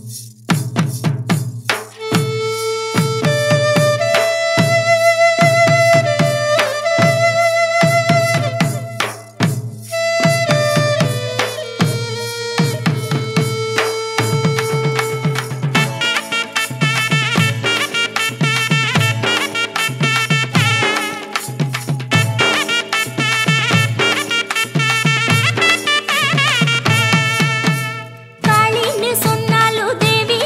காளின்னு சொன்னாலும் தேவி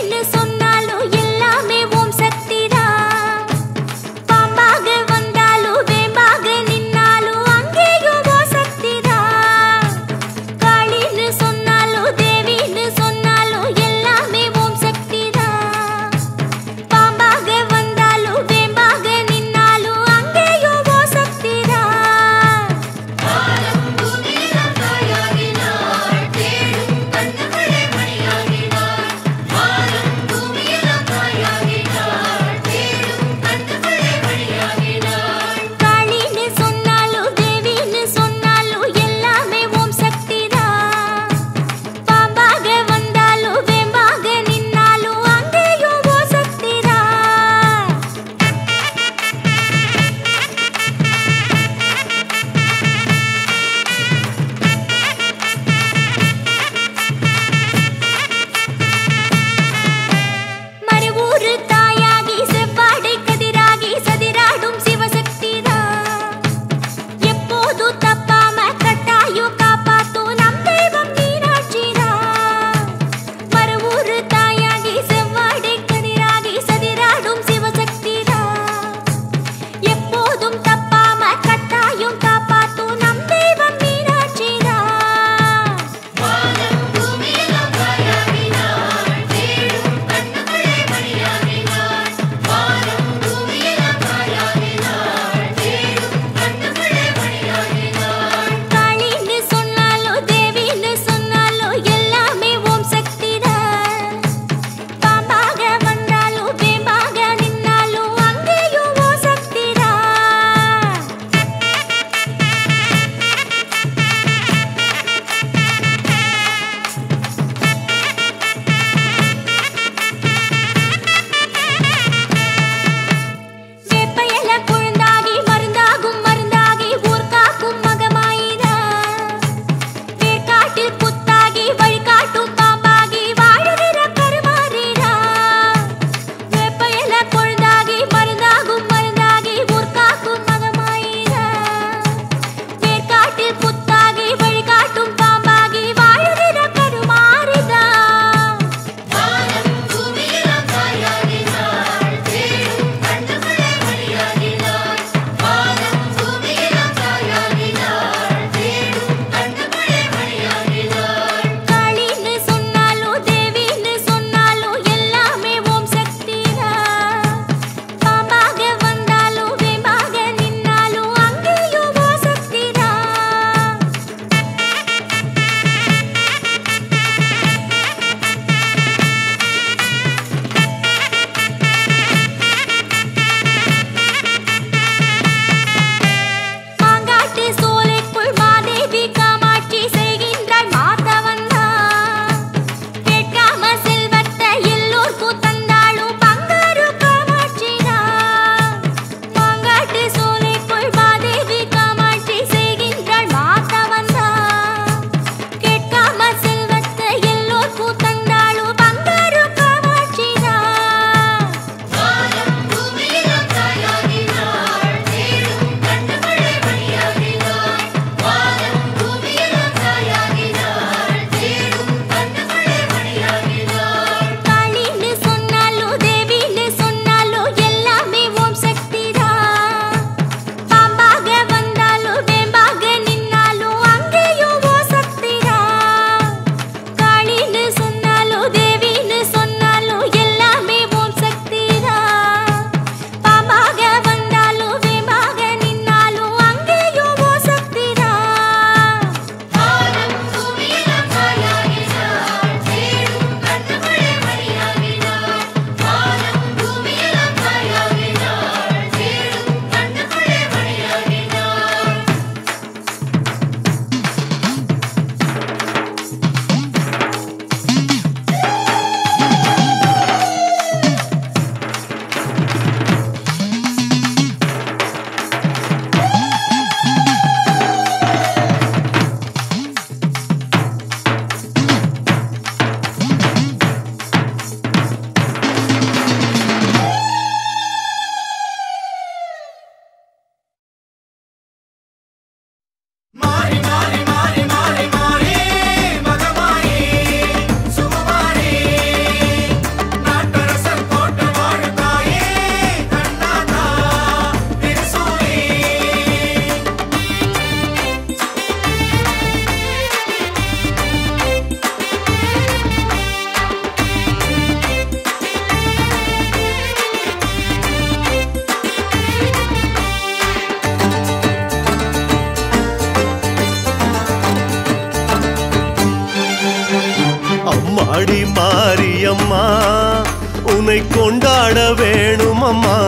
மாரியம்மா உன்னை கொண்டாட வேணும் அம்மா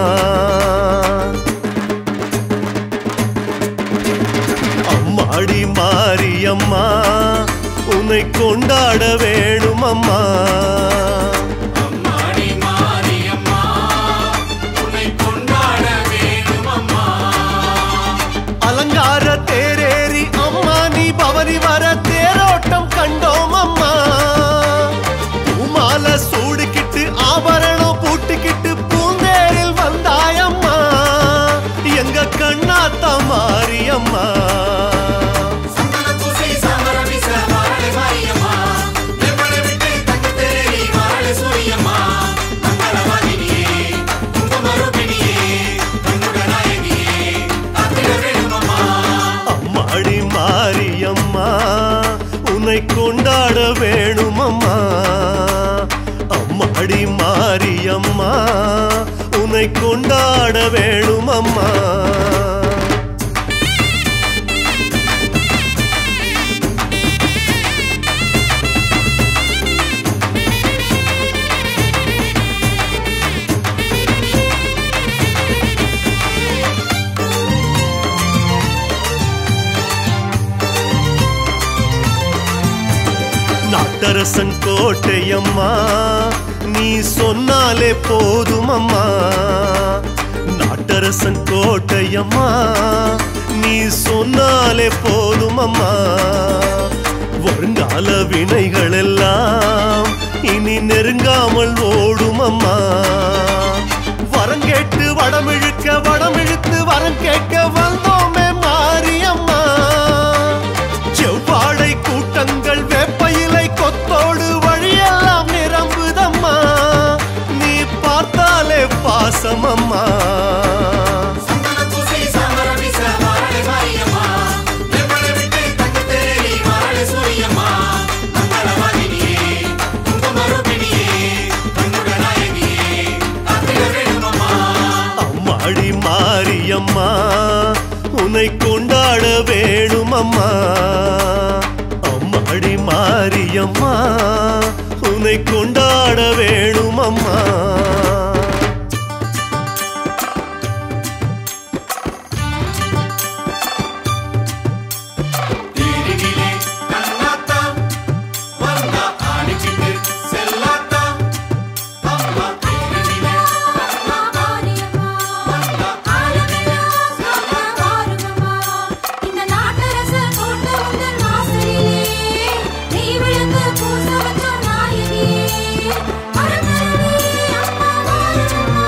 அம்மாடி மாரியம்மா உன்னை கொண்டாட வேணும் அம்மா அம்மாடி மாரியம்மா உன்னை கொண்டாட வேணும் அம்மா அலங்கார தேரேறி அம்மா நீ பவனி வர தேரோட்டம் கண்டோம் அம்மா பூமால சூடுக்கிட்டு ஆபரணம் பூட்டிக்கிட்டு பூந்தேரில் வந்தாயம்மா எங்க கண்ணாத்தா மாரியம்மா சந்தன பூசை சாமர வீச வாழை மாரியம்மா நெம்மலை விட்டு தங்க தேரி வாழை சூரியம்மா மங்களவாதினியே குங்குமரூபிணியே கண்ணுட நாயகியே காத்திட வேணும் அம்மா அம்மாடி மாரியம்மா உன்னை கொண்டாட வேணும் அம்மா அம்மாடி மாரியம்மா உன்னை கொண்டாட வேணும் அம்மா நாட்டரசன் கோட்டையம்மா நீ சொன்னாலே போதும் அம்மா நாட்டரசன் கோட்டையம்மா நீ சொன்னாலே போதும் அம்மா வருங்கால வினைகள் எல்லாம் இனி நெருங்காமல் ஓடும் அம்மா வரம் கேட்டு வடமிழுக்க வடமிழுத்து வரம் கேட்க வந்தோமே மாரியம்மா செவ்வாழை கூட்டங்கள் வேப்பையிலை கொத்தோடு வழியெல்லாம் நிரம்புதம்மா நீ பார்த்தாலே பாசமம்மா சந்தன பூசை சாமர வீச வாழை மாரியம்மா நெம்மலை விட்டு தங்க தேரி வாழை சூரியம்மா மங்களவாதினியே குங்குமரூபிணியே கண்ணுட நாயகியே காத்திட வேணும் அம்மா அம்மாடி மாரியம்மா உன்னை கொண்டாட வேணும் அம்மா அம்மாடி மாரியம்மா உன்னை கொண்டாட வேணும் அம்மா தேரினிலே கண்ணாத்தா வந்தா ஆடிக்கிட்டு செல்லாத்தா அம்மா தேரினிலே கண்ணாத்தா வந்தா இந்த நாட்டரச கோட்ட உந்தன் வாசலிலே நீ விழுந்து பூச வச்ச நாயகியே மரக்கரவே அம்மா மாரியம்மா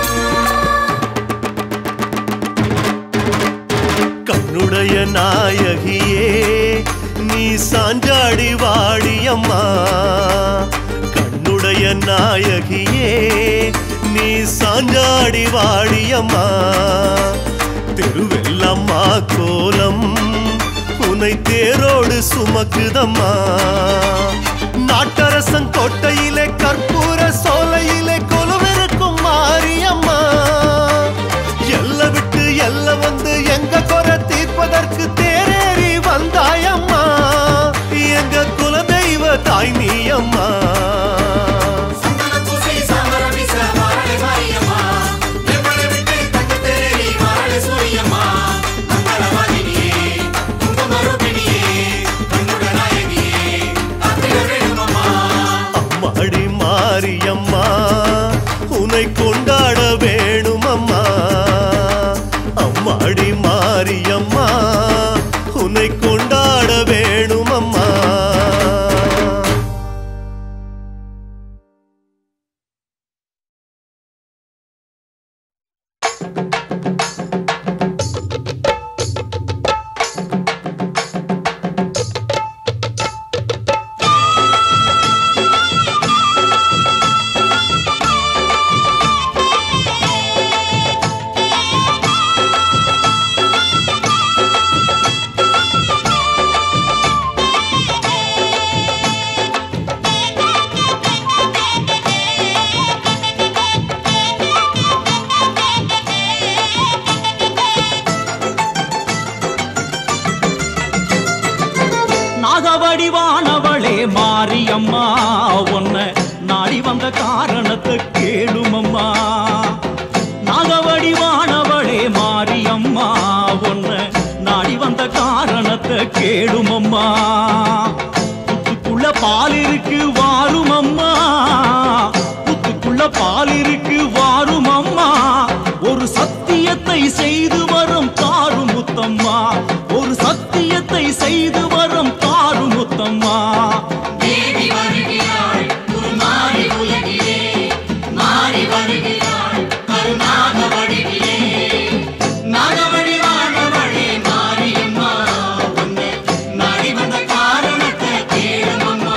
கண்ணுடைய நாயகியே நீ சாஞ்சாடி வாடியம்மா கண்ணுடைய நாயகியே நீ சாஞ்சாடி வாடியம்மா தெருவெல்லம்மா கோலம் உன்னை தேரோடு சுமக்குதம்மா நாட்டரசன் கோட்டையிலே கற்பூர சோலையிலே கொலுவிருக்கும் மாரியம்மா எல்ல விட்டு எல்ல வந்து எங்க குறை தீர்ப்பதற்கு தேரேறி வந்தாயம்மா எங்க குலதெய்வ தாய் நீ அம்மா சந்தன பூசை சாமர வீச வாழை மாரியம்மா நெம்மலை விட்டு தங்க தேரி வாழை சூரியம்மா மங்களவாதினியே குங்குமரூபிணியே கண்ணுட நாயகியே காத்திட வேணும் அம்மா நாடி வந்த காரணத்தை கேளுமம்மா நாகவடிவானவளே மாரியம்மா ஒன்ன நாடி வந்த காரணத்தை கேளுமம்மா புத்துக்குள்ள பால் இருக்கு வாரும் அம்மா புத்துக்குள்ள பால் இருக்கு வாரும் அம்மா ஒரு சத்தியத்தை செய்து வரும் தாரும் முத்தம்மா ஒரு சத்தியத்தை செய்து வரும் தாரும் முத்தம்மா தேவி வருகிறாள் உருமாறி உலகிலே மாறி வருகிறாள் கருணாக வடிவிலே நாகவடிவானவளே மாரியம்மா உன்னை நாடி வந்த காரணத்தை கேளுமம்மா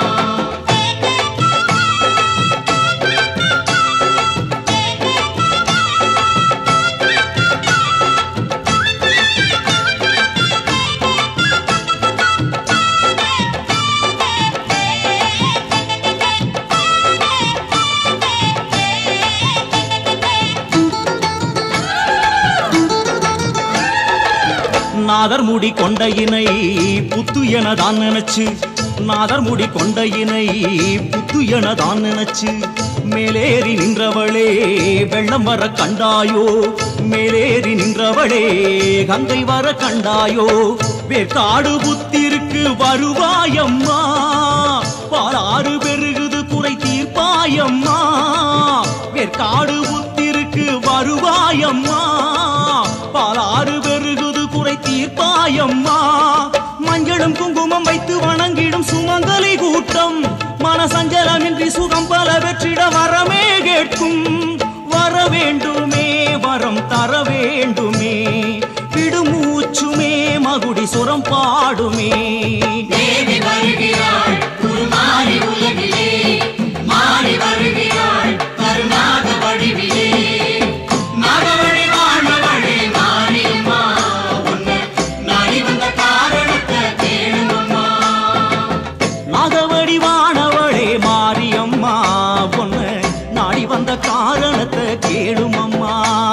நாதர் முடி கொண்ட இணை புத்து என தான் நினைச்சு நாதர் முடி கொண்ட இணை புத்து என தான் நினைச்சு மேலேறி நின்றவளே வெள்ளம் வர கண்டாயோ மேலேறி நின்றவளே கங்கை வர கண்டாயோ வேற்காடு புத்திருக்கு வருவாயம்மா பாலாறு பெருகுது குறை தீர்ப்பாயம்மா வேற்காடு புத்திருக்கு வருவாயம்மா பாலாறு பெருகுது குறை தீர்ப்பாயம்மா மஞ்சளும் குங்குமம் வைத்து வணங்கிடும் சுமங்கலி கூட்டம் மனசஞ்சலமின்றி சுகம் பல வெற்றிட வரமே கேட்கும் வர வேண்டுமே வரம் தர வேண்டுமே விடுமூச்சுமே மகுடி சுரம் பாடுமே தேவி வருகிறாள் உருமாறி உலகிலே மாறி வருகிறாள் கருணாக வடிவிலே நாகவடிவானவளே மாரியம்மா உன்னை நாடி வந்த காரணத்தை கேளுமம்மா நாகவடிவானவளே மாரியம்மா பொண்ணு நாடி வந்த காரணத்தை கேளுமம்மா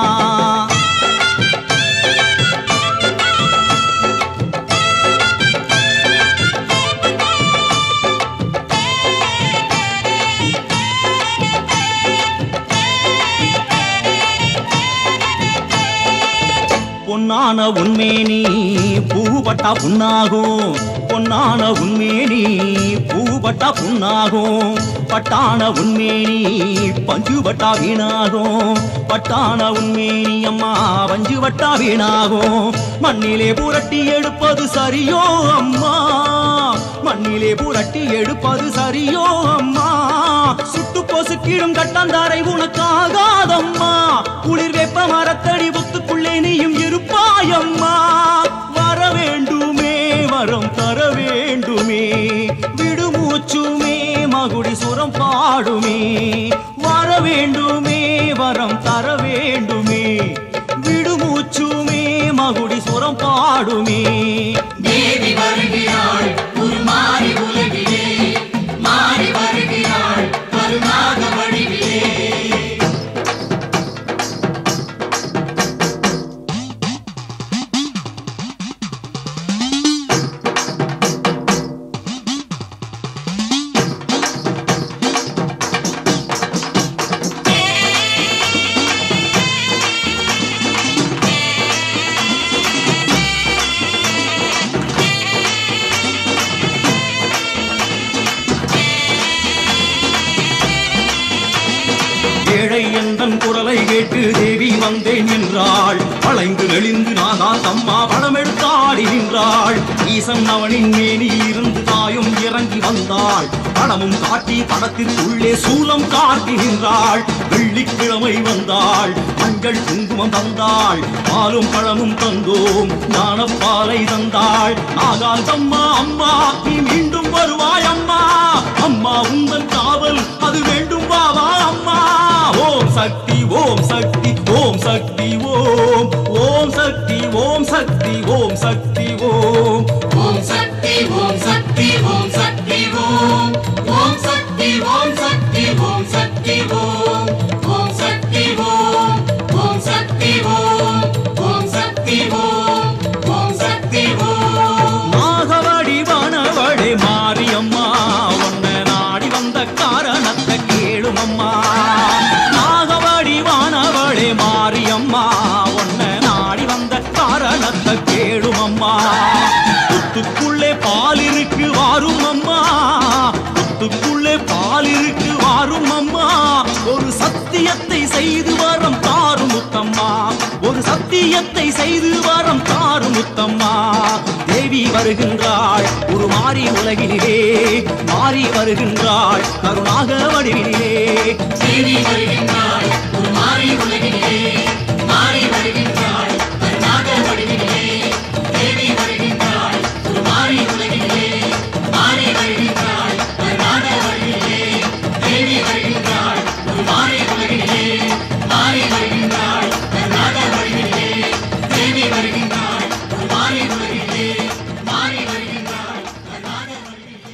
பொன்னான உண்மேனி பூபட்டா புண்ணாகும் பொன்னான உண்மேனி பூபட்டா புண்ணாகும் பட்டான உண்மேனி பஞ்சு வட்டா வீணாகும் பட்டான உண்மேனி அம்மா பஞ்சு வட்டா வீணாகும் மண்ணிலே புரட்டி எடுப்பது சரியோ அம்மா மண்ணிலே புரட்டி எடுப்பது சரியோ அம்மா சுட்டு பொசுக்கிடும் கட்டாந்தாரை உனக்காகாதம்மா குளிர் வெப்ப மரத்தடி புத்துக்குள்ளே நீயும் இருப்பாயம்மா வர வேண்டுமே வரம் தர வேண்டுமே விடுமூச்சுமே மகுடி சுரம் பாடுமே வர வேண்டுமே வரம் தர வேண்டுமே விடுமூச்சுமே மகுடி சுரம் பாடுமே தேவி வருகிறாள் உருமாறி உலகிலே மாறி வருகிறாள் கருணாக வடிவிலே ஏழை எந்தன் குரலை கேட்டு தேவி வந்தேன் என்றாள் வளைந்து நெளிந்து நாகா தம்மா படம் எடுத்தாடி நின்றாள் ஈசன் அவனின் மேனி இருந்து தாயும் இறங்கி வந்தாள் படமும் காட்டி படத்திற்குள்ளே சூலம் காட்டி நின்றாள் வெள்ளிக்கிழமை வந்தாள் மஞ்சள் குங்குமம் தந்தாள் பாலும் பழமும் தந்தோம் ஞானப்பாலை தந்தாள் நாகால் தம்மா அம்மா நீ மீண்டும் வருவாய் அம்மா அம்மா உந்தன் காவல் அது வேண்டும் வாவா அம்மா ஓம் சக்தி ஓம் சக்தி ஓம் சக்தி ஓம் ஓம் சக்தி ஓம் சக்தி ஓம் சக்தி ஓம் ஓம் சக்தி ஓம் சக்தி ஓம் சக்தி ஓம் ஓம் சக்தி ஓம் சக்தி ஓம் சக்தி ஓம் ஓம் சக்தி ஓம் ஓம் சக்தி ஓம் ஓம் சக்தி ஓம் ஓம் சக்தி ஓம் நாகவடி வனவழி மாரியம்மா உன்னை நாடி வந்த காரணத்தை கேளுமம்மா நாகவடி வானவளே மாரியம்மா ஒன்ன நாடி வந்த காரணத்தை கேளுமம்மா புத்துக்குள்ளே பால் இருக்கு வாரும் அம்மா புத்துக்குள்ளே பால் இருக்கு வாரும் அம்மா ஒரு சத்தியத்தை செய்து வரம் தாரும் முத்தம்மா ஒரு சத்தியத்தை செய்து வரம் தாரும் முத்தம்மா தேவி வருகின்றாள் ஒரு மாறி உலகினிலே மாறி வருகின்றாள் கருணாக வடிவினிலே தேவி வருகின்றாள் ஒரு மாறி உலகினிலே மாறி வருகின்றாள் கருணாக வடிவினிலே தேவி வருகின்றாள் ஒரு மாறி உலகினிலே மாறி வருகின்றாள் கருணாக வடிவினிலே தேவி வருகின்றாள் ஒரு மாறி உலகினிலே மாறி வருகின்றாள் கருணாக வடிவினிலே தேவி வருகின்றாள் ஒரு மாறி உலகினிலே மாறி வருகின்றாள் கருணாக வடிவினிலே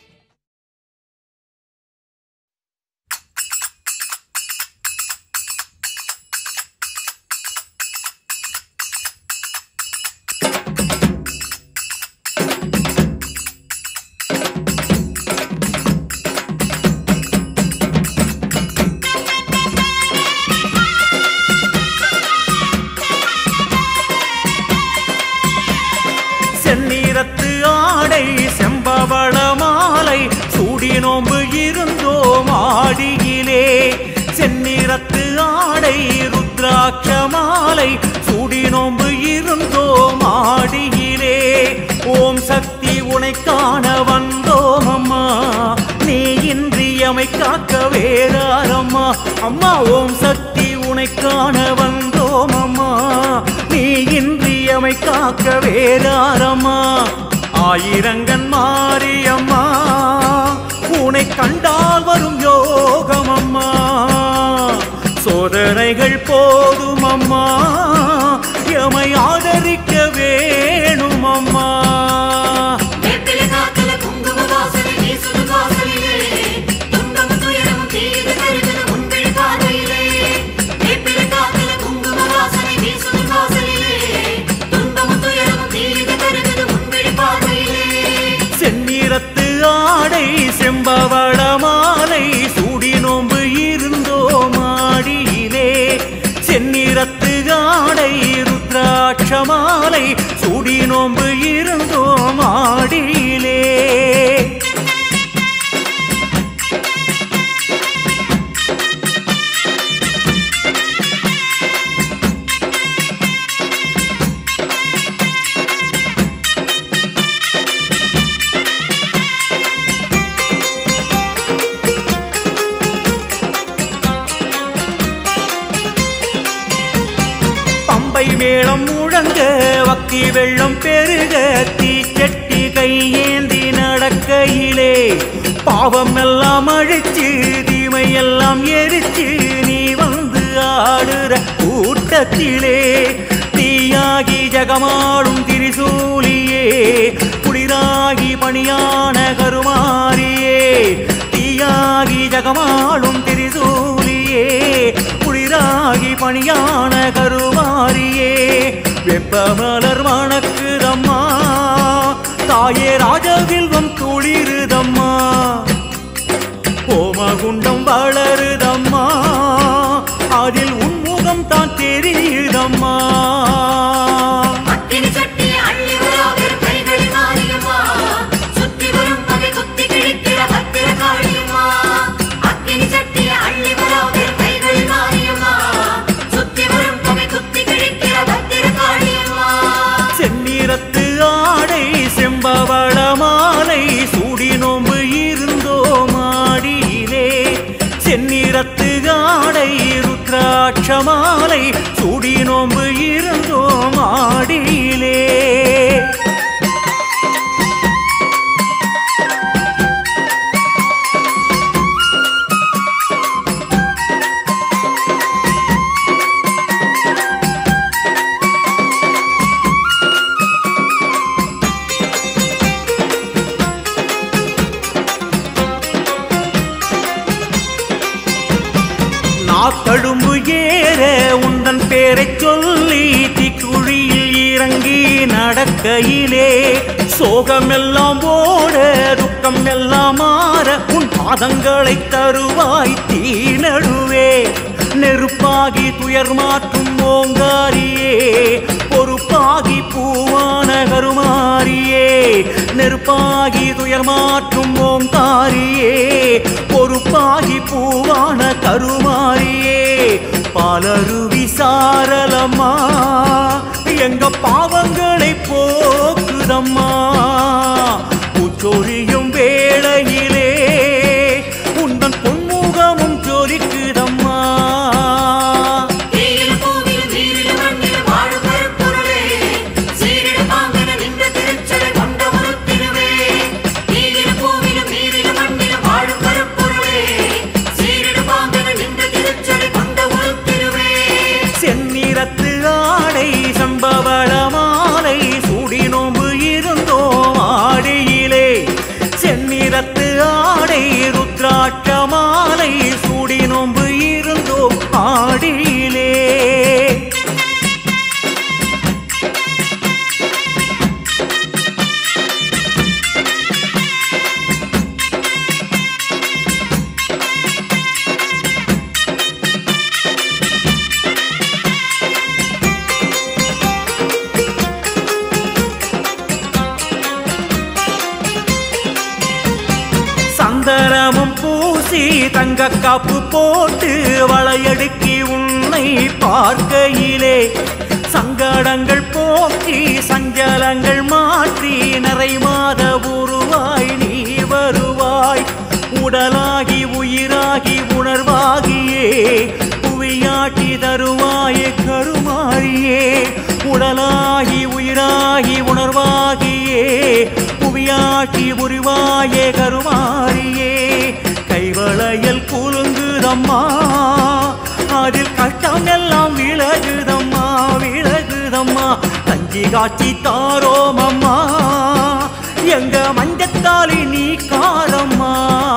செந்நிறத்து ஆடை செம்பவள மாலை சூடி நோம்பு இருந்தோம் ஆடியிலே செந்நிறத்து ஆடை ருத்ராட்ச மாலை சூடி நோம்பு இருந்தோம் ஆடியிலே ஓம் சக்தி உனை காண வந்தோம் அம்மா நீ இன்றி எமை காக்க வேறாரம்மா அம்மா ஓம் சக்தி உனை காண வந்தோம் அம்மா நீ இன்றி எமை காக்க வேறாரம்மா ஆயிரங்கன் மாரியம்மா உனை கண்டால் வரும் யோகம் அம்மா சோதனைகள் போதும் அம்மா எமை ஆதரிக்க வேணும் அம்மா வேப்பிலை காக்கல குங்கும வாசனை வீசுது வாசலிலே துன்பமும் துயரமும் தீது கருகுது உன்விழி பார்வையிலே வேப்பிலை காக்கல குங்கும வாசனை வீசுது வாசலிலே துன்பமும் துயரமும் தீது கருகுது உன்விழி பார்வையிலே செந்நிறத்து ஆடை செம்பவள மாலை சூடி நோம்பு இருந்தோம் ஆடியிலே செந்நிறத்து ஆடை ருத்ராட்ச மாலை சூடி நோம்பு இருந்தோம் ஆடியிலே பம்பை மேளம் முழங்க வக்கி வெள்ளம் பெருக தீச்சட்டி கையேந்தி நடக்கையிலே பாவம் எல்லாம் அழிச்சு தீமை எல்லாம் எரிச்சு நீ வந்து ஆடுற கூட்டத்திலே தீயாகி ஜகமாடும் திரிசூலியே குளிராகி பணியான கருமாரியே தீயாகி ஜகமாடும் திரிசூலியே குளிராகி பணியான கருமாரியே வெப்பமலர் வணக்குதம்மா தாயே ராஜவில்வம் குளிருதம்மா ஹோமகுண்டம் வளருதம்மா அதில் உன்முகம் தான் தெரியுதம்மா அக்கினி சட்டி அள்ளி வராவிரு கைகளில் மாரியம்மா சுத்தி வரும் பகை குத்தி கிழிக்கிற பத்திர காளியம்மா அக்கினி சட்டி அள்ளி வராவிரு கைகளில் மாரியம்மா சுத்தி வரும் பகை குத்தி கிழிக்கிற பத்திர காளியம்மா செந்நிறத்து ஆடை செம்பவள மாலை சூடி நோம்பு இருந்தோம் ஆடியிலே செந்நிறத்து ஆடை ருத்ராட்ச மாலை சூடி நோம்பு இருந்தோம் ஆடியிலே நாத்தழும்பு ஏற உந்தன் பேரைச் சொல்லி தீக்குழியில் இறங்கி நடக்கையிலே சோகமெல்லாம் ஓட துக்க புழுக்கம் எல்லாம் மாற உன் பாதங்களை தருவாய் தீ நடுவே நெருப்பாகி துயர் மாற்றும் ஓங்காரியே பொறுப்பாகி பூவான கருமாரியே நெருப்பாகி துயர் மாற்றும் ஓங்காரியே பொறுப்பாகி பூவான கருமாரியே பாலருவி சாரலம்மா எங்க பாவங்களை போக்குதம்மா பூச்சொரியும் வேளையிலே உந்தன் பொன்முகமும் ஜொலிக்குதம்மா தீயிலும் பூவிலும் நீரிலும் மண்ணிலும் வாழும் கருப்பொருளே, சீரிடும் பாங்கன நின்ற திருச்சடை கொண்ட ஒரு திருவே. தீயிலும் பூவிலும் நீரிலும் மண்ணிலும் வாழும் கருப்பொருளே, சீரிடும் பாங்கன நின்ற திருச்சடை கொண்ட ஒரு திருவே. செந்நிறத்து ஆடை சம்பவள மாலை சூடி நோம்பு இருந்தோம் ஆடியிலே செந்நிறத்து ஆடை ருத்ராட்ச மாலை சூடி நோம்பு இருந்தோம் ஆடியிலே சந்தனமும் பூசி தங்க காப்பு போட்டு வளையடுக்கி உன்னை பார்க்கையிலே சங்கடங்கள் போக்கி சஞ்சலங்கள் மாற்றி நிறை மாத உருவாய் நீ வருவாய் உடலாகி உயிராகி உணர்வாகியே புவியாட்டி தருவாயே கருமாரியே உடலாகி உயிராகி உணர்வாகியே புவியாட்டி உருவாயே கருமாரியே கைவளையல் குலுங்குதம்மா அதில் கஷ்டம் எல்லாம் விலகுதம்மா விலகுதம்மா கஞ்சி காட்சி தாரோம் அம்மா எங்க மஞ்சத்தாலி நீ காரம்மா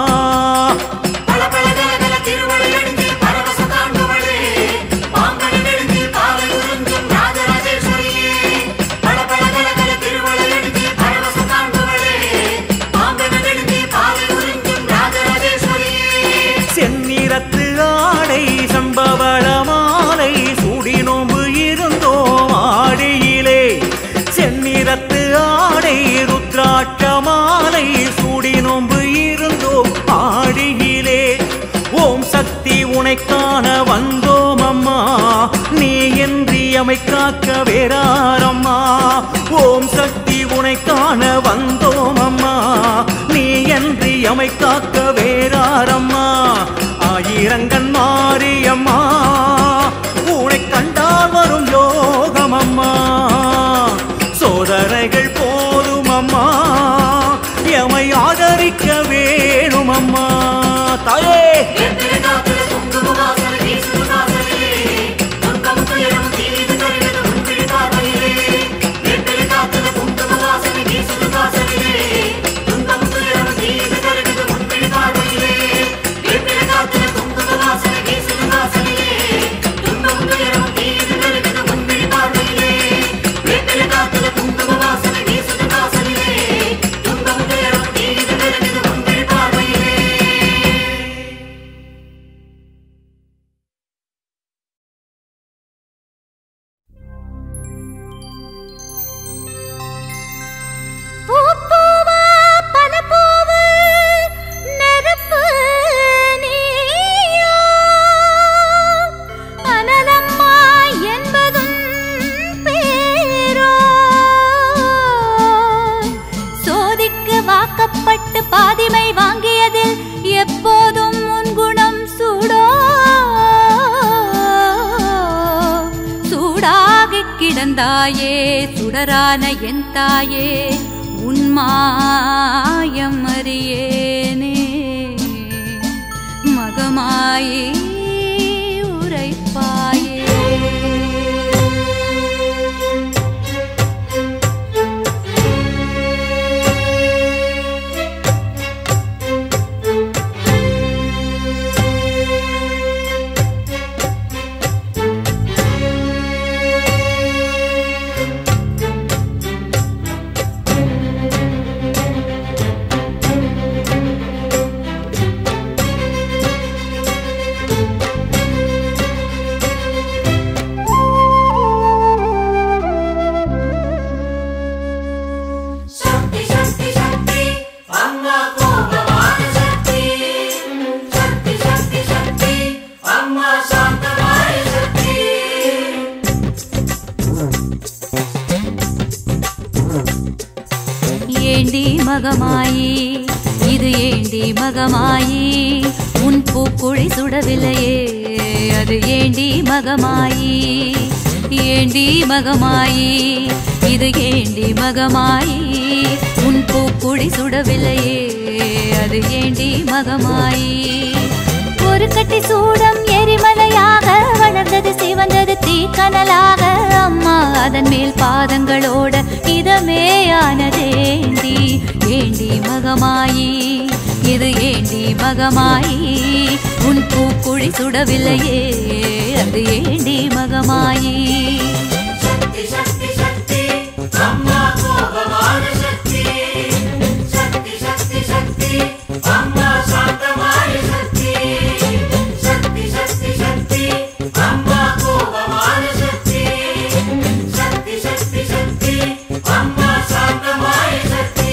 பல பல கலகல திருவடி அணிந்து பரவச காண்பவளே, பாங்கனை நெடுந்து பாவை உறிஞ்சும் ராஜராஜேஸ்வரியே. பல பல கலகல திருவடி அணிந்து பரவச காண்பவளே, பாங்கனை நெடுந்து பாவை உறிஞ்சும் ராஜராஜேஸ்வரியே. செந்நிறத்து ஆடை சம்பவள மாலை சூடி நோம்பு இருந்தோம் ஆடியிலே செந்நிறத்து ஆடை ருத்ராட்ச மாலை சூடி நோம்பு இருந்தோம் ஆடியிலே ஓம் சக்தி உனை காண வந்தோம் அம்மா நீ என்று எமை காக்க வேறாரம்மா ஓம் சக்தி உனை காண வந்தோம் அம்மா நீ என்று எமை காக்க வேறாரம்மா ஆயிரங்கன் மாரியம்மா உனை கண்டால் வரும் யோகம் அம்மா சோதனைகள் போதும் அம்மா எமை ஆதரிக்க வேணும் அம்மா தாயே வெண்பிறை காத்துல குங்கும வாசனை வீசுது வாசனையே. துன்பம் துயரம் தீது தருவது உன்பிடி பார்வையிலே. வெண்பிறை காத்துல குங்கும வாசனை வீசுது வாசனையே. துன்பம் துயரம் தீது தருவது உன்பிடி பார்வையிலே. வெண்பிறை காத்துல குங்கும வாசனை வீசுது வாசனையே. துன்பம் துயரம் தீது தருவது உன்பிடி பார்வையிலே. வெண்பிறை காத்துல குங்கும வாசனை வீசுது வாசனையே. துன்பம் துயரம் தீது தருவது உன்பிடி பார்வையிலே. பூப்பூவா பனப்பூவு நெருப்பு நீயோ அனலம்மா என்பதும் பேரோ சோதிக்கு வாக்கப்பட்டு பாதிமை வாங்கியதில் எப்போதும் உன் குணம் சூடோ சூடாகிக் கிடந்தாயே சுடரான என் தாயே உன்மாயம் அறியேனே மகமாயே உரைப்பாயே மகமாயி இது ஏண்டி மகமாயி உன் பூக்குழி சுடவில்லையே அது ஏண்டி மகமாயி ஏண்டி மகமாயி இது ஏண்டி மகமாயி உன் பூக்குழி சுடவில்லையே அது ஏண்டி மகமாயி ஒரு கட்டி சூடம் எரிமலையாக வளர்ந்தது சிவந்தது தீக்கனலாக அம்மா அதன் மேல் பாதங்களோட இதமே ஆனதேண்டி ஏண்டி மகமாயி இது ஏண்டி மகமாயி உன் பூக்குழி சுடவில்லையே அது ஏண்டி மகமாயி சக்தி சக்தி சக்தி அம்மா கோபமான சக்தி சக்தி சக்தி சக்தி அம்மா சாந்தமான சக்தி சக்தி சக்தி சக்தி அம்மா கோபமான சக்தி சக்தி சக்தி சக்தி அம்மா சாந்தமான சக்தி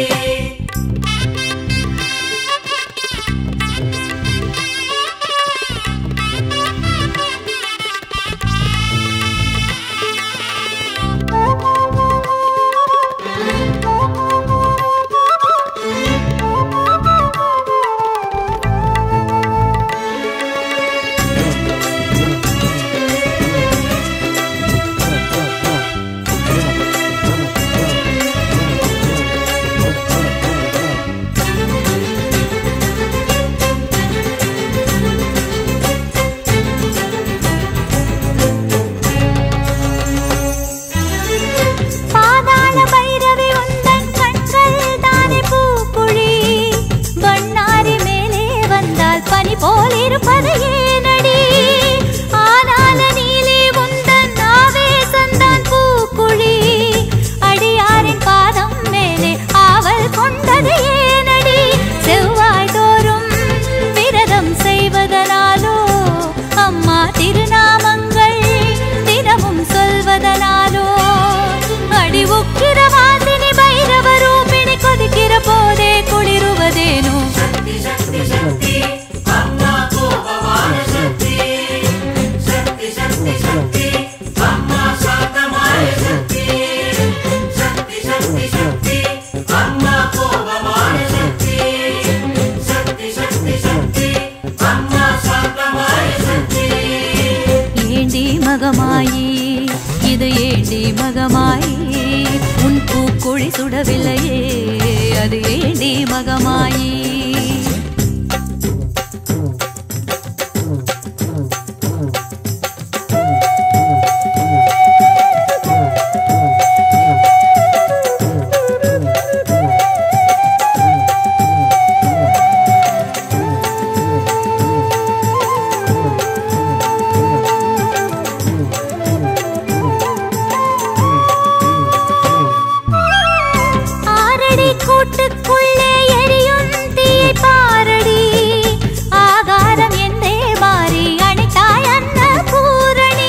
பாதாள பைரவி உந்தன் கண்கள் தானே பூக்குழி வண்ணாரி மேலே வந்தால் பனி போல் இருப்பது ஏனடி ஆனால நீலி உந்தன் ஆவேசந்தான் பூக்குழி அடியாரின் பாதம் மேலே ஆவல் கொண்டது ஏனடி செவ்வாய் தோறும் விரதம் செய்வதனாலோ அம்மா திருநாமங்கள் தினமும் சொல்வதனாலோ அடி உக்கிர வாசினி பைரவ ரூபிணி கொதிக்கிற போதே குளிருவதேனோ சக்தி சக்தி சக்தி அம்மா கோபமான சக்தி சக்தி சக்தி சக்தி அம்மா சாந்தமான சக்தி சக்தி சக்தி சக்தி அம்மா கோபமான சக்தி சக்தி சக்தி சக்தி அம்மா சாந்தமான சக்தி ஏண்டி மகமாயி இது ஏண்டி மகமாயி உன் பூக்குழி சுடவில்லையே அது ஏண்டி மகமாயி ஆரடி கூட்டுக்குள்ளே எரியும் தீயை பாரடி ஆகாரம் என்றே மாறி அணைத்தாய் அன்ன பூரணி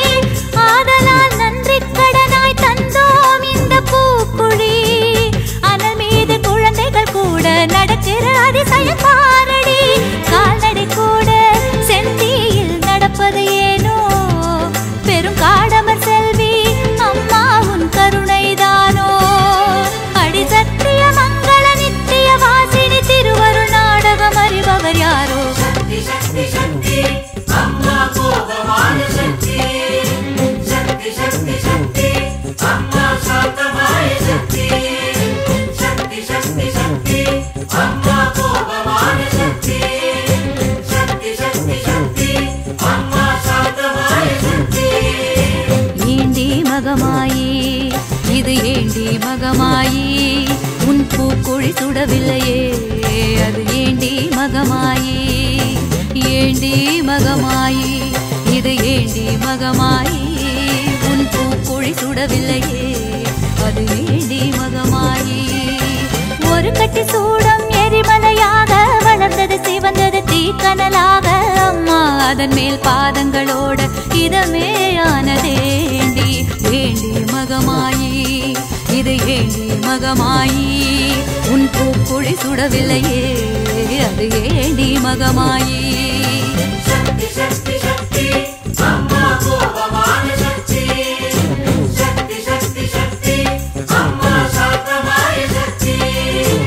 ஆதலால் நன்றி கடனாய் தந்தோம் இந்த பூக்குழி அனல் மீது குழந்தைகள் கூட நடக்கிற அதிசயம் பாரடி கால்நடை கூட செந்தியில் நடப்பது ஏனோ பெரும் காடமர் செல்வி அம்மா உன் கருணைதானோ அடி சத்திய மங்கள நித்திய வாசினி திருவருள் நாடகம் அறிபவர் யாரோ சக்தி சக்தி சக்தி அம்மா கோபமான சக்தி சக்தி சக்தி சக்தி அம்மா சாந்தமான சக்தி சக்தி சக்தி சக்தி அம்மா கோபமான சக்தி சக்தி சக்தி சக்தி அம்மா சாந்தமான சக்தி ஏண்டி மகமாயி இது ஏண்டி மகமாயி உன் பூக்குழி சுடவில்லையே அது ஏண்டி மகமாயி ஏண்டி மகமாயி இது ஏண்டி மகமாயி உன் பூக்குழி சுடவில்லையே அது ஏண்டி மகமாயி ஒரு கட்டி சூடம் எரிமலையாக வளர்ந்தது சிவந்தது தீக்கனலாக அம்மா அதன் மேல் பாதங்களோட இதமே ஆனதேண்டி ஏண்டி மகமாயி இது ஏண்டி மகமாயி உன் பூக்குழி சுடவில்லையே அது ஏண்டி மகமாயி சக்தி சக்தி சக்தி அம்மா கோபமான சக்தி சக்தி சக்தி சக்தி அம்மா சாந்தமான சக்தி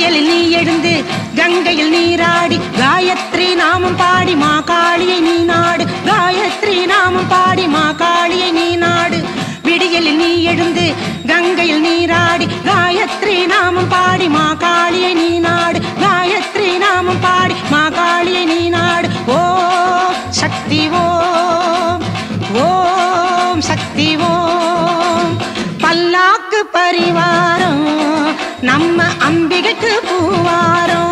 விடியலில் நீ எழுந்து கங்கையில் நீராடி காயத்ரி நாமம் பாடி மா காளியை நீ நாடு காயத்ரி நாமம் பாடி மா காளியை நீ நாடு விடியலில் நீ எழுந்து கங்கையில் நீராடி காயத்ரி நாமம் பாடி மா காளியை நீ நாடு காயத்ரி நாமம் பாடி மா காளியை நீ நாடு ஓ சக்தி ஓம் ஓம் சக்தி ஓம் பல்லாக்கு பரிவாரம் நம்ம அம்பிகைக்கு பூவாரம்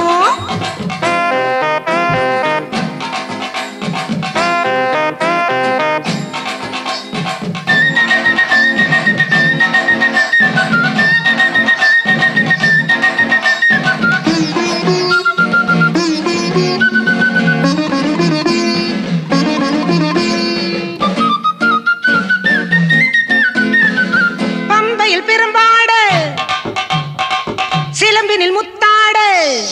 பம்பையில் பெரும்பாடு சிலம்பினில் முத்தாடு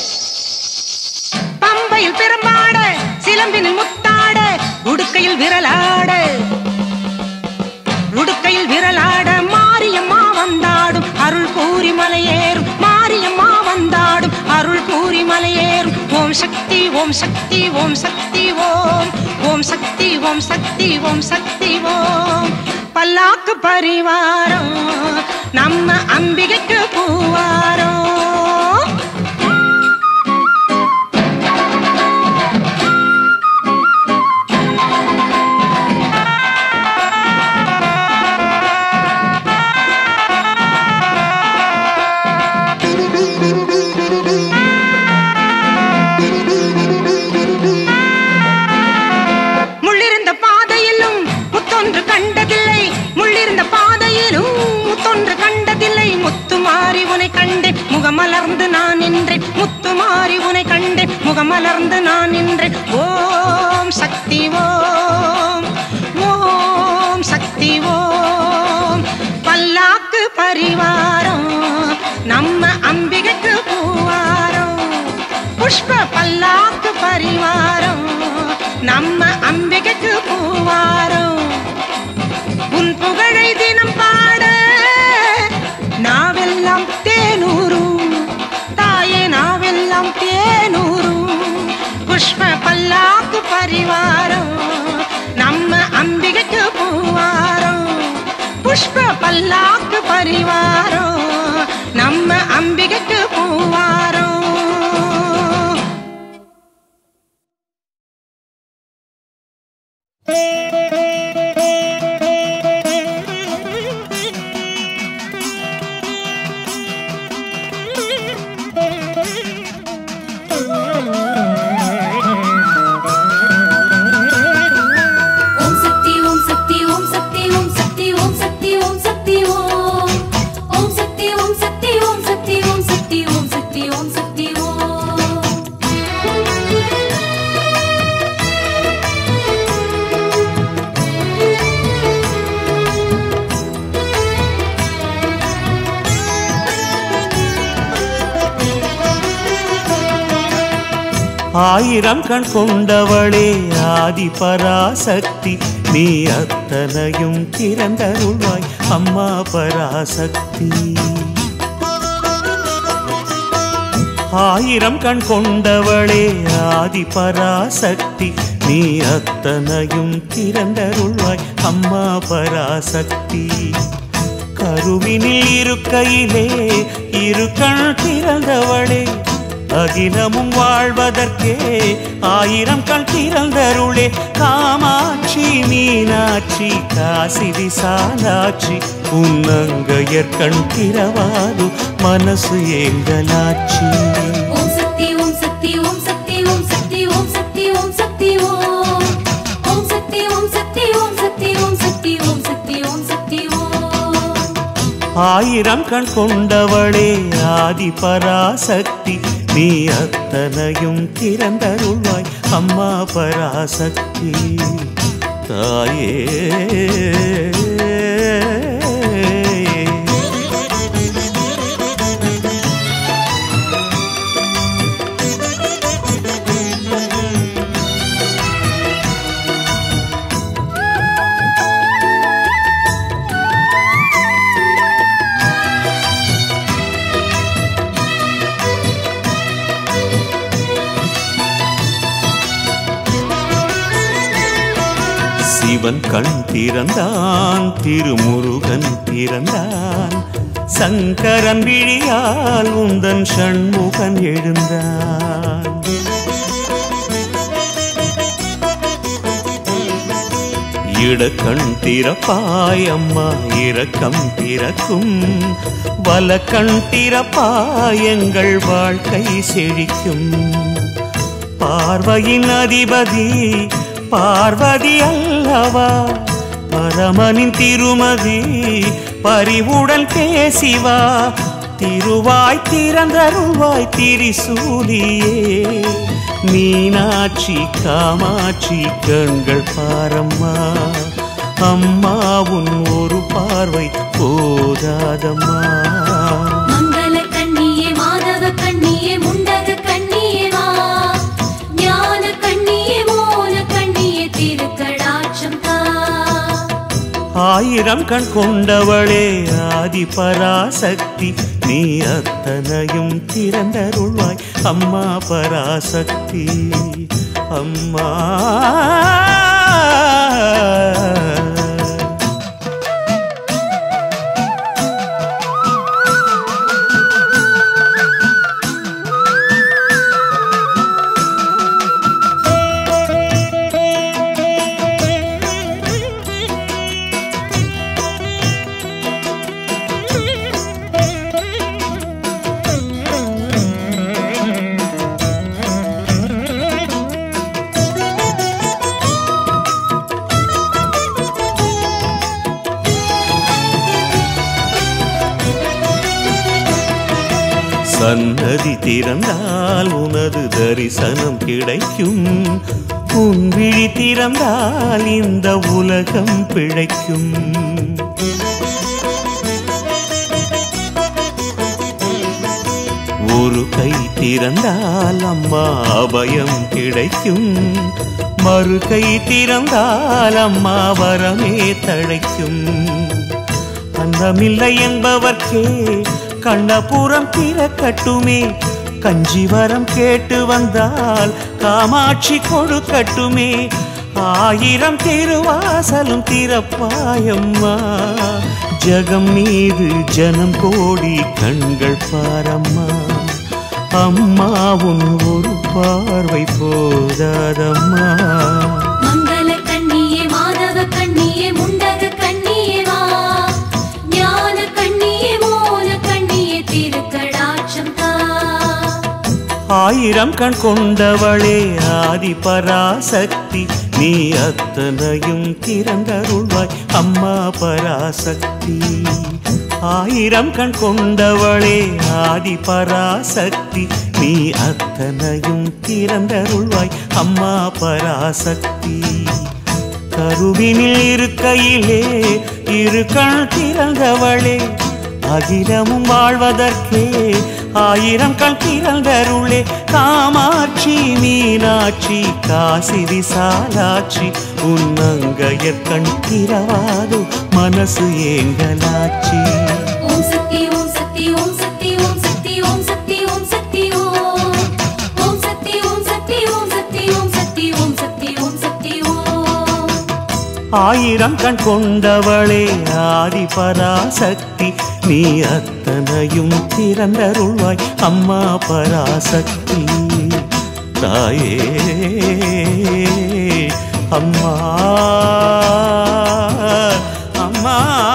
பம்பையில் பெரும்பாடு சிலம்பினில் முத்தாடு உடுக்கையில் விரலாடு உடுக்கையில் விரலாட மாரியம்மா வந்தாடும் அருள் கூறி மலையேறும் மாரியம்மா வந்தாடும் அருள் கூறி மலையேறும் ஓம் சக்தி ஓம் சக்தி ஓம் சக்தி ஓம் ஓம் சக்தி ஓம் சக்தி ஓம் சக்தி ஓம் பல்லாக்கு பரிவாரம் நம்ம அம்பிகைக்கு பூவாரம் முள்ளிருந்த பாதையிலும் முத்தொன்று கண்டதில்லை முள்ளிருந்த பாதையிலும் முத்தொன்று கண்டதில்லை முத்துமாரி உனை கண்டேன் முகமலர்ந்து நான் நின்றேன் முத்துமாரி உனை கண்டேன் முகமலர்ந்து நான் நின்றேன் ஓம் சக்தி ஓம் ஓம் சக்தி ஓம் பல்லாக்கு பரிவாரம் நம்ம அம்பிகைக்கு பூவாரம் புஷ்ப பல்லாக்கு பரிவாரம் நம்ம அம்பிகைக்கு பூவாரம் உன் புகழை தினம் பாட நாவெல்லாம் தேனூரும் தாயே நாவெல்லாம் தேனூரும் புஷ்ப பல்லாக்கு பரிவாரம் நம்ம அம்பிகைக்கு பூவாரம் புஷ்ப பல்லாக்கு பரிவாரம் நம்ம அம்பிகைக்கு பூவாரம் ஓம் சக்தி ஓம் சக்தி ஓம் சக்தி ஓம் சக்தி ஓம் சக்தி ஓம் சக்தி ஓம் ஓம் சக்தி ஓம் சக்தி ஓம் சக்தி ஓம் சக்தி ஓம் சக்தி ஓம் சக்தி ஓம் ஆயிரம் கண் கொண்டவளே ஆதி பராசக்தி நீ அத்தனையும் திறந்தருள்வாய் அம்மா பராசக்தி ஆயிரம் கண் கொண்டவளே ஆதி பராசக்தி நீ அத்தனையும் திறந்தருள்வாய் அம்மா பராசக்தி கருவினில் இருக்கையிலே இரு கண் திறந்தவளே அகிலமும் வாழ்வதற்கே ஆயிரம் கண் திறந்தருளே காமாட்சி மீனாட்சி காசி விசாலாட்சி உன்னங்கையர் கண் திறவாது மனசு ஏங்கலாட்சி ஓம் சக்தி ஓம் சக்தி ஓம் சக்தி ஓம் சக்தி ஓம் சக்தி ஓம் சக்தி ஓம் ஓம் சக்தி ஓம் சக்தி ஓம் சக்தி ஓம் சக்தி ஓம் சக்தி ஓம் சக்தி ஓம் ஆயிரம் கண் கொண்டவளே ஆதி பராசக்தி நீ அத்தனையும் திறந்தருள்வாய் அம்மா பராசக்தி தாயே சிவன் கண் திறந்தான் திருமுருகன் பிறந்தான் சங்கரன் விழியால் உந்தன் சண்முகன் எழுந்தான் இடக்கண் திறப்பாய் அம்மா இரக்கம் திறக்கும் வலக்கண் திறப்பாய் எங்கள் வாழ்க்கை செழிக்கும் பார்வையின் அதிபதி பார்வதி அல்லவா பரமனின் திருமதி பரிவுடன் பேசிவா திருவாய் திறந்தருவாய் திரிசூலியே மீனாட்சி காமாட்சி கண்கள் பாரம்மா அம்மா உன் ஒரு பார்வை போதாதம்மா மங்கள கண்ணியே மாதவ கண்ணியே முண்டக கண்ணியே வா ஞான கண்ணியே மோன கண்ணியே திருக்கடாட்சம் தா ஆயிரம் கண் கொண்டவளே ஆதி பராசக்தி நீ அத்தனையும் திறந்தருள்வாய் அம்மா பராசக்தி அம்மா சன்னதி திறந்தால் உனது தரிசனம் கிடைக்கும் உன் விழி திறந்தால் இந்த உலகம் பிழைக்கும் ஒரு கை திறந்தால் அம்மா அபயம் கிடைக்கும் மறு கை திறந்தால் அம்மா வரமே தழைக்கும் அந்தமில்லை என்பவர்க்கே கண்ணபுரம் திறக்கட்டுமே கஞ்சிவரம் கேட்டு வந்தால் காமாட்சி கொடுக்கட்டுமே ஆயிரம் திருவாசலும் திறப்பாயம்மா ஜகம் மீது ஜனம் கோடி கண்கள் பாரம்மா அம்மா உன் ஒரு பார்வை போதாதம்மா மங்கள கண்ணியே மாதவ கண்ணியே முண்டக கண்ணியே வா ஞான கண்ணியே மோன கண்ணியே திருக்கடாட்சம் தா ஆயிரம் கண் கொண்டவளே ஆதி பராசக்தி நீ அத்தனையும் திறந்தருள்வாய் அம்மா பராசக்தி ஆயிரம் கண் கொண்டவளே ஆதி பராசக்தி நீ அத்தனையும் திறந்தருள்வாய் அம்மா பராசக்தி கருவினில் இருக்கையிலே இரு கண் திறந்தவளே அகிலமும் வாழ்வதற்கே ஆயிரம் கண் திறந்தருளே காமாட்சி மீனாட்சி காசி விசாலாட்சி உன்னங்கையர் கண் திறவாதோ மனசு ஏங்கலாட்சி ஓம் சக்தி ஓம் சக்தி ஓம் சக்தி ஓம் சக்தி ஓம் சக்தி ஓம் சக்தி ஓம் ஓம் சக்தி ஓம் சக்தி ஓம் சக்தி ஓம் சக்தி ஓம் சக்தி ஓம் சக்தி ஓம் ஆயிரம் கண் கொண்டவளே ஆதி பராசக்தி நீ அத்தனையும் திறந்தருள்வாய் அம்மா பராசக்தி தாயே அம்மா அம்மா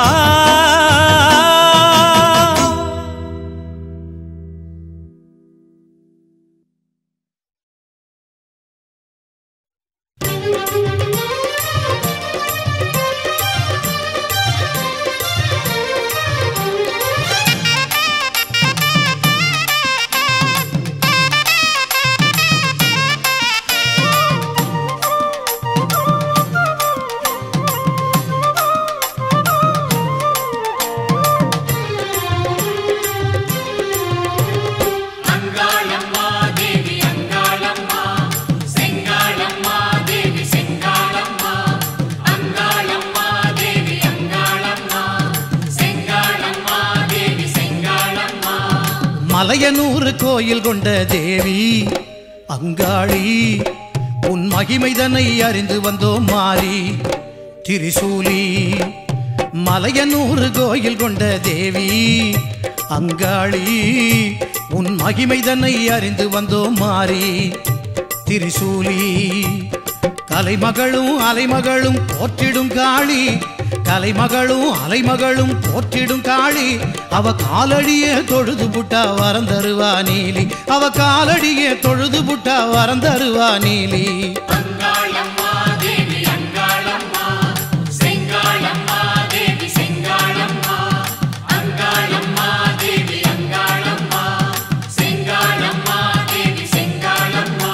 அங்காளம்மா தேவி அங்காளம்மா செங்காளம்மா தேவி செங்காளம்மா அங்காளம்மா தேவி அங்காளம்மா செங்காளம்மா தேவி செங்காளம்மா மலையனூர் கோயில் கொண்ட தேவி அங்காளி உன் மகிமைதனை அறிந்து வந்தோம் மாறி திரிசூலி மலையனூறு கோயில் கொண்ட தேவி அங்காளி உன் மகிமை தன்னை அறிந்து வந்தோம் மாறி திரிசூலி கலைமகளும் அலைமகளும் போற்றிடும் காளி கலைமகளும் அலைமகளும் போற்றிடும் காளி அவ காலடியே தொழுது புட்டா வரம் தருவா நீலி அவ காலடியே தொழுது புட்டா வரம் தருவா நீலி அங்காளம்மா தேவி அங்காளம்மா செங்காளம்மா தேவி செங்காளம்மா அங்காளம்மா தேவி அங்காளம்மா செங்காளம்மா தேவி செங்காளம்மா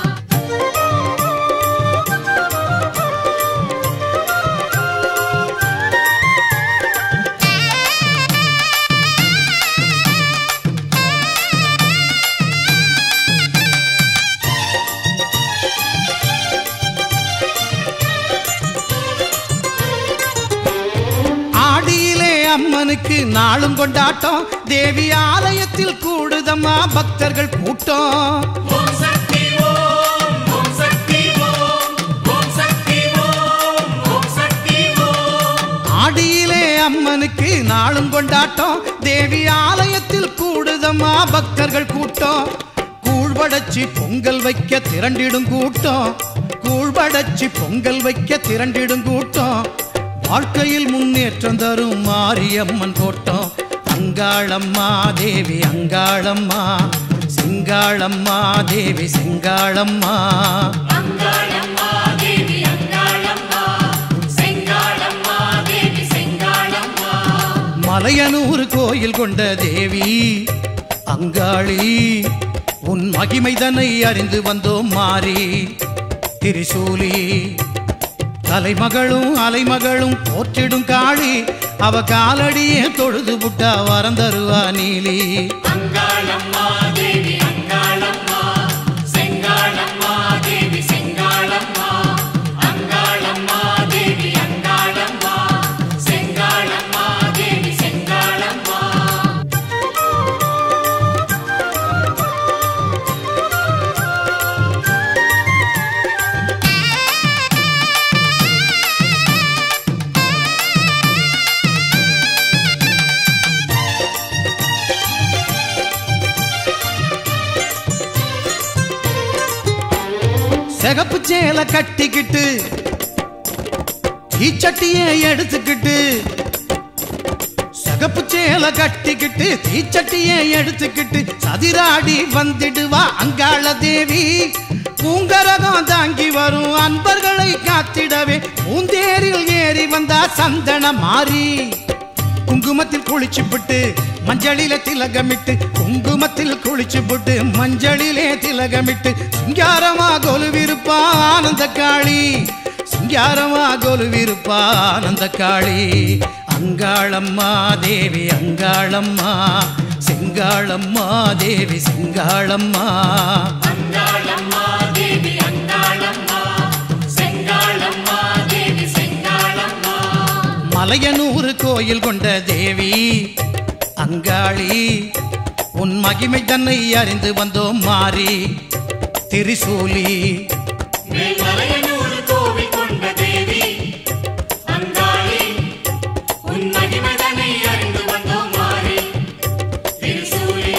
ஆடியிலே அம்மனுக்கு நாளும் கொண்டாட்டம் தேவி ஆலயத்தில் கூடுதம்மா பக்தர்கள் கூட்டம் ஓம் சக்தி ஓம் ஓம் சக்தி ஓம் ஓம் சக்தி ஓம் ஓம் சக்தி ஓம் ஆடியிலே அம்மனுக்கு நாளும் கொண்டாட்டம் தேவி ஆலயத்தில் கூடுதம்மா பக்தர்கள் கூட்டம் கூழ்வடச்சி பொங்கல் வைக்க திரண்டிடும் கூட்டம் கூழ்வடச்சி பொங்கல் வைக்க திரண்டிடும் கூட்டம் வாழ்க்கையில் முன்னேற்றம் தரும் மாரியம்மன் கோட்டம் அங்காளம்மா தேவி அங்காளம்மா சிங்காளம்மா தேவி சிங்காளம்மா அங்காளம்மா தேவி அங்காளம்மா செங்காளம்மா தேவி செங்காளம்மா மலையனூர் கோயில் கொண்ட தேவி அங்காளி உன் மகிமை தன்னை அறிந்து வந்தோம் மாறி திரிசூலி கலைமகளும் அலைமகளும் போற்றிடும் காளி அவ காலடியே தொழுது புட்டா வரம் தருவா நீலி அங்காளம்மா தேவி அங்காளம்மா செங்காளம்மா தேவி செங்காளம்மா அங்காளம்மா தேவி அங்காளம்மா செங்காளம்மா தேவி செங்காளம்மா சிகப்பு சேலை கட்டிக்கிட்டு தீச்சட்டியை எடுத்துக்கிட்டு சிகப்பு சேலை கட்டிக்கிட்டு தீச்சட்டியை எடுத்துக்கிட்டு சதிராடி வந்துடுவா அங்காள தேவி பூங்கரகம் தாங்கி வரும் அன்பர்களை காத்திடவே பூந்தேரில் ஏறி வந்தா சந்தன மாறி குங்குமத்தில் குளிச்சுப்புட்டு மஞ்சளிலே திலகமிட்டு குங்குமத்தில் குளிச்சுப்புட்டு மஞ்சளிலே திலகமிட்டு சிங்காரமா கொலுவிருப்பா ஆனந்த காளி சிங்காரமா கொலுவிருப்பா ஆனந்த காளி அங்காளம்மா தேவி அங்காளம்மா செங்காளம்மா தேவி செங்காளம்மா அங்காளம்மா தேவி அங்காளம்மா செங்காளம்மா தேவி செங்காளம்மா மலையனூர் கோயில் கொண்ட தேவி அங்காளி உன் மகிமை தன்னை அறிந்து வந்தோம் மாறி திரிசூலி மேல்மலையனூர் கோவில் கொண்ட தேவி அங்காளி உன் மகிமதனை அறிந்து வந்தோம் மாறி திருசூலி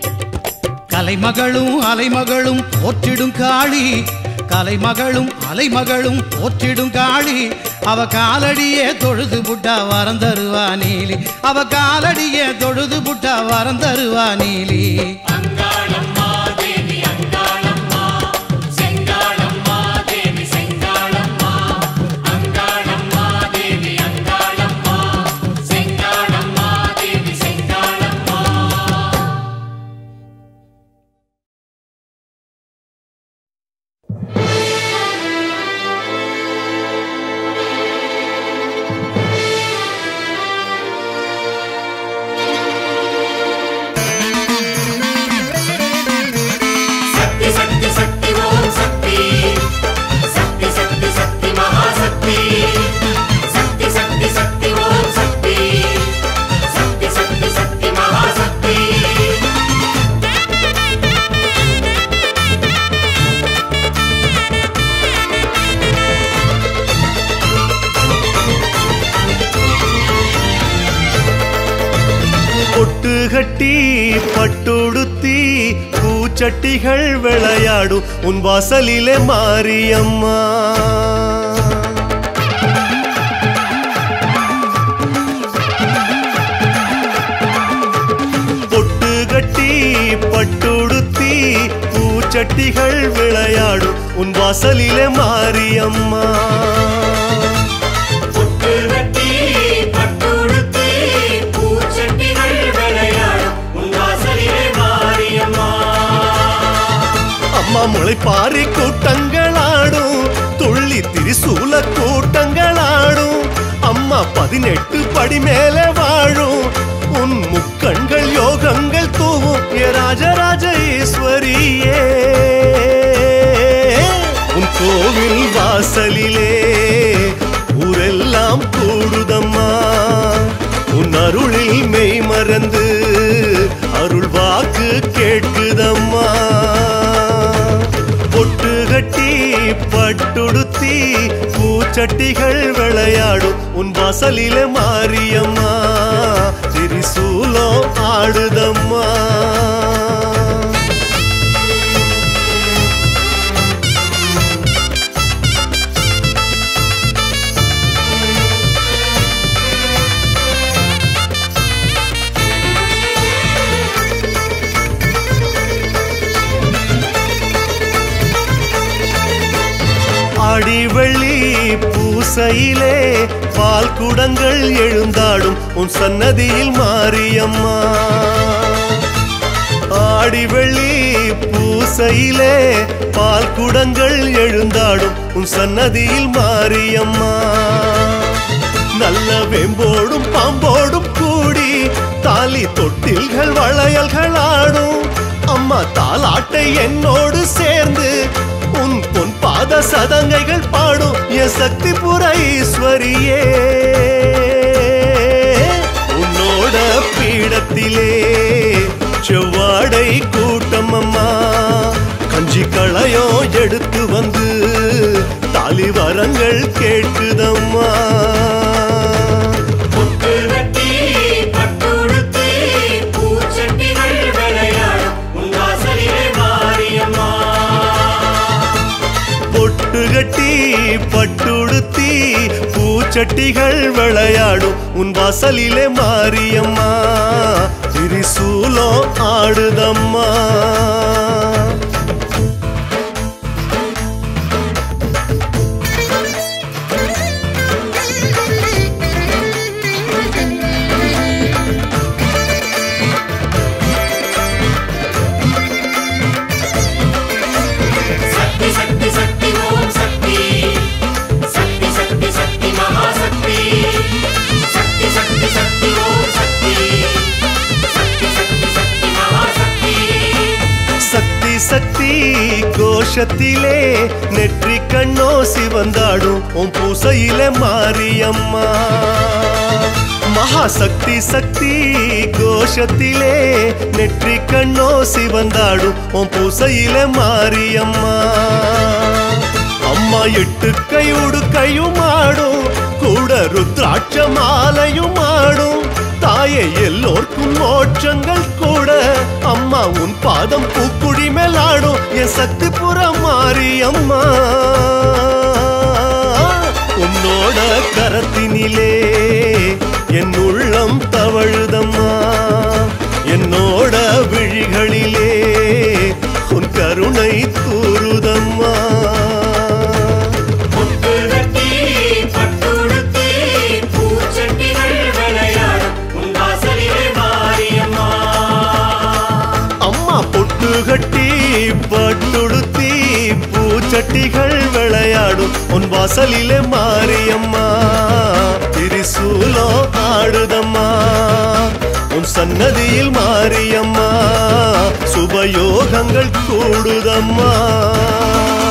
கலைமகளும் அலைமகளும் போற்றிடும் காளி கலைமகளும் அலைமகளும் போற்றிடும் காளி அவ காலடியே தொழுது புட்டா வரம் தருவா நீலி அவ காலடியே தொழுது புட்டா வரம் தருவா நீலி அங்காளம்மா தேவி அங்காளம்மா செங்காளம்மா தேவி செங்காளம்மா அங்காளம்மா தேவி அங்காளம்மா செங்காளம்மா தேவி செங்காளம்மா அங்காளம்மா கட்டி பட்டுடுத்தி பூச்சட்டிகள் விளையாடும் உன் வாசலிலே மாரியம்மா பொட்டு கட்டி பட்டுடுத்தி பூச்சட்டிகள் விளையாடும் உன் வாசலிலே மாரியம்மா பொட்டு கட்டி பட்டுடுத்தி பூச்சட்டிகள் விளையாடும் உன் வாசலிலே மாரியம்மா அம்மா முளைப்பாரி கூட்டங்களாடும் துள்ளி திரிசூல கூட்டங்களாடும் அம்மா பதினெட்டு படி மேலே வாழும் உன் முக்கண்கள் யோகங்கள் தூவும் ஏ ராஜராஜ ஈஸ்வரியே உன் கோவில் வாசலிலே ஊரெல்லாம் கூடுதம்மா உன் அருளில் மெய் மறந்து அருள் வாக்கு கேட்குதம்மா பொட்டு கட்டி பட்டுடுத்தி பூச்சட்டிகள் விளையாடும் உன் வாசலிலே மாரியம்மா திரிசூலம் ஆடுதம்மா ஆடிவெள்ளி பூசையிலே பால் குடங்கள் எழுந்தாடும் உன் சன்னதியில் மாரியம்மா ஆடிவெள்ளி பூசையிலே பால் குடங்கள் எழுந்தாடும் உன் சன்னதியில் மாரியம்மா நல்ல வேம்போடும் பாம்போடும் கூடி தாலி தொட்டில்கள் வளையல்கள் ஆடும் அம்மா தாலாட்டை என்னோடு சேர்ந்து உன் பொன் பாத சதங்கைகள் பாடும் என் சக்தி புர ஈஸ்வரியே உன்னோட பீடத்திலே செவ்வாடை கூட்டம் அம்மா கஞ்சி களையோ எடுத்து வந்து தாலி வரங்கள் கேட்குதம்மா பொட்டு கட்டி பட்டுடுத்தி பூச்சட்டிகள் விளையாடும் உன் வாசலிலே மாரியம்மா பொட்டு கட்டி பட்டுடுத்தி பூச்சட்டிகள் விளையாடும் உன் வாசலிலே மாரியம்மா திரிசூலம் ஆடுதம்மா சக்தி சக்தி சக்தி ஓம் சக்தி சக்தி சக்தி சக்தி மகாசக்தி சக்தி சக்தி சக்தி ஓம் சக்தி சக்தி சக்தி சக்தி மகாசக்தி சக்தி சக்தி கோஷத்திலே நெற்றி கண்ணோ சிவந்தாடும் உன் பூசையிலே மாரியம்மா மகாசக்தி சக்தி கோஷத்திலே நெற்றி கண்ணோ சிவந்தாடும் உன் பூசையிலே மாரியம்மா அம்மா எட்டு கையோடு கையும் ஆடும் கூட ருத்ராட்ச மாலையும் ஆடும் தாயே எல்லோர்க்கும் மோட்சங்கள் கூட அம்மா உன் பாதம் பூக்குழி மேலாடும் என் சக்தி புறம் மாரியம்மா உன்னோட கரத்தினிலே என் உள்ளம் தவழுதம்மா என்னோட விழிகளிலே உன் கருணை தூருதம்மா பொட்டு கட்டி பட்டுடுத்தி பூச்சட்டிகள் விளையாடும் உன் வாசலிலே மாரியம்மா அம்மா பொட்டு கட்டி பட்டுடுத்தி பூச்சட்டிகள் விளையாடும் உன் வாசலிலே மாரியம்மா திரிசூலம் ஆடுதம்மா உன் சன்னதியில் மாரியம்மா சுபயோகங்கள் கூடுதம்மா